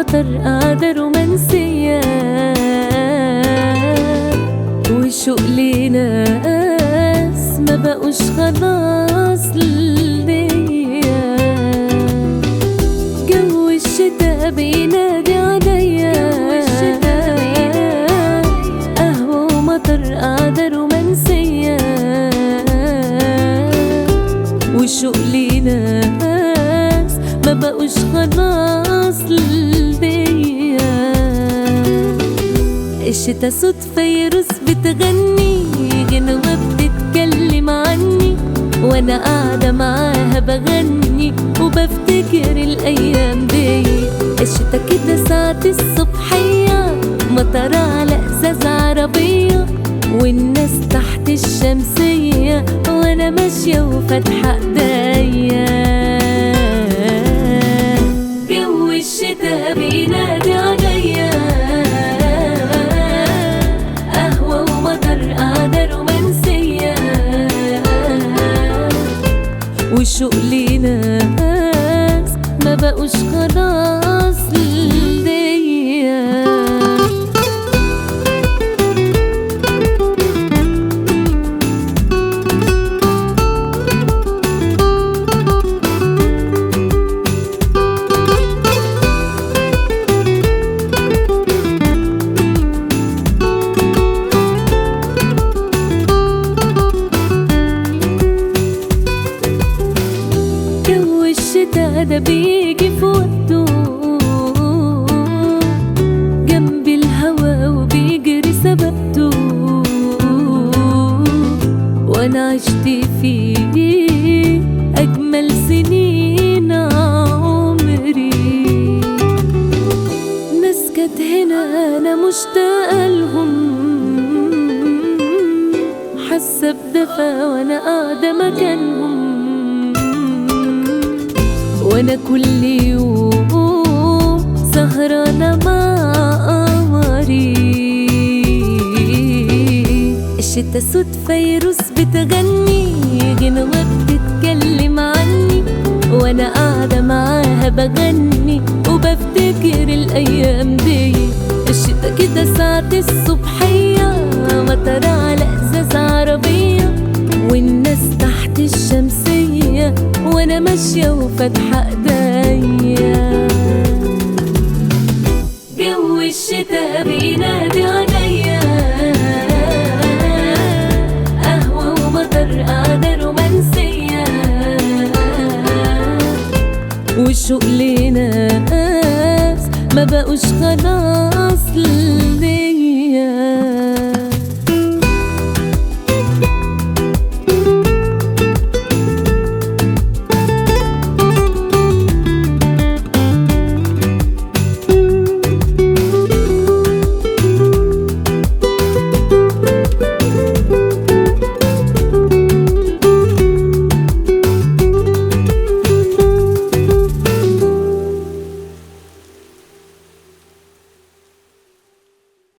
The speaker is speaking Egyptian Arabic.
ومطر قعدة رومانسية وشوق لناس ما بقوش خلاص ليا جو الشتا بينادي عليا قهوة ومطر قعدة رومانسية وشوق لناس ما بقوش خلاص ليا الشتا صوت فيروس بتغني غنوة بتتكلم عني وانا قاعدة معاها بغني وبفتكر الايام دي الشتا كده ساعة الصبحية مطر على ازاز عربية والناس تحت الشمسية وانا ماشية وفاتحة ايديا جو الشتا بينادي عليا قهوة ومطر قعدة رومانسية وشوق لناس ما بقوش خلاص ليا جو الشتا ده بيجي في وقته جنب الهوا وبيجري سبقته وانا عشت فيه اجمل سنين عمري ناس كانت هنا انا مشتاقه لهم حاسه بدفى وانا قاعده مكانهم وانا كل يوم سهرانة مع قمري الشتا صوت فيروس بتغني غنوة بتتكلم عني وانا قاعدة معاها بغني وبفتكر الايام دي الشتا كده ساعة الصبحية مطر على ازاز عربية والناس تحت الشمسية وانا ماشية وفاتحة ايديا جو الشتا بينادي عليا قهوة ومطر قعدة رومانسية وشوق لناس ما بقوش خلاص ليا